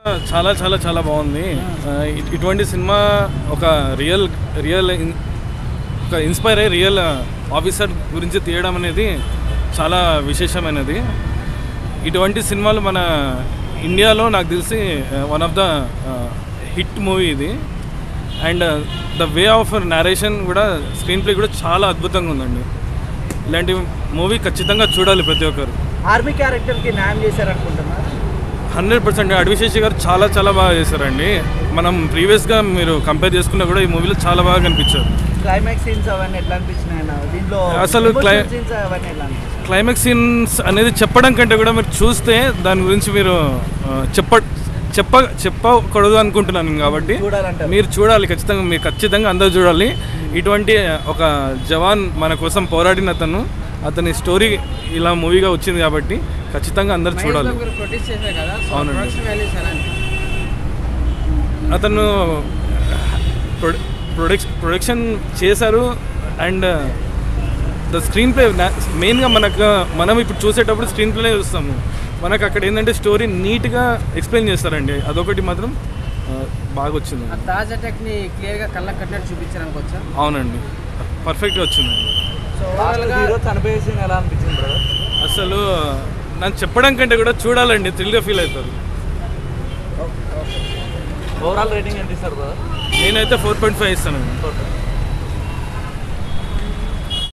చాలా చాలా చాలా బాగుంది ఆ, ఇ- ఇటువంటి సినిమా ఒక రియల్ రియల్ ఇన్- ఒక ఇన్స్పైర్ అయ్యి రియల్ ఆఫీసర్ గురించి తీయడం అనేది చాలా విశేషమైనది ఇటువంటి సినిమాలు మన ఇండియాలో నాకు తెలిసి one of the hit movie ఇది and the way of narration కూడా స్క్రీన్ ప్లే కూడా చాలా అద్భుతంగా ఉందండి ఇలాంటి మూవీ ఖచ్చితంగా చూడాలి ప్రతి ఒక్కరు ఆర్మీ క్యారెక్టర్కి న్యాయం చేశారనుకుంటున్నారు హండ్రెడ్ పర్సెంట్ అడివిశేషి గారు చాలా చాలా బాగా చేశారండి మనం ప్రీవియస్గా మీరు కంపేర్ చేసుకున్నా కూడా ఈ మూవీలో చాలా బాగా కనిపించారు క్లైమాక్స్ సీన్స్ అవన్నీ ఎట్లా అనిపించినాయి అన్న దీంట్లో అసలు క్లై- సీన్స్ అవన్నీ ఎట్లా అనిపించాయి క్లైమాక్స్ సీన్స్ అనేది చెప్పడం కంటే కూడా మీరు చూస్తే దాని గురించి మీరు ఆ, చెప్ప చెప్ప చెప్పకూడదు అనుకుంటున్నాను నేను కాబట్టి చూడాలంటారు. మీరు చూడాలి ఖచ్చితంగా మీరు ఖచ్చితంగా అందరూ చూడాలి ఇటువంటి ఒక జవాన్ మన కోసం పోరాడిన అతను అతని స్టోరీ ఇలా మూవీగా వచ్చింది కాబట్టి ఖచ్చితంగా అందరూ చూడాలి ప్రొడ్యూస్ చేశారు కదా సో అవునండి. ప్రొడక్షన్ వాల్యూస్ ఎలా అనిపించింది? అతను ప్రొడ- ప్రొడక్షన్ ప్రొడక్షన్ చేశారు అండ్ ద స్క్రీన్ ప్లే మెయిన్గా మనకు మనం ఇప్పుడు చూసేటప్పుడు స్క్రీన్ ప్లే చూస్తాము మనకు అక్కడ ఏంటంటే స్టోరీ నీట్గా ఎక్స్ప్లెయిన్ చేస్తారండి అదొకటి మాత్రం ఆ, బాగా వచ్చింది ఆ తాజ్ అటాక్ ని క్లియర్ గా కళ్ళకి కట్టినట్టు చూపించారు అనుకోవచ్చా అవునండి పర్ఫెక్ట్గా వచ్చింది సో Overall గా- హీరో చనిపోయే సీన్ ఎలా అనిపించింది బ్రదర్ అసలు నాకు చెప్పడం కంటే కూడా చూడాలండి థ్రిల్గా ఫీల్ అవుతారు ఓవరాల్ రేటింగ్ ఎంత ఇస్తారు బ్రదర్ నేనైతే ఫోర్ పాయింట్ ఫైవ్ ఇస్తానండి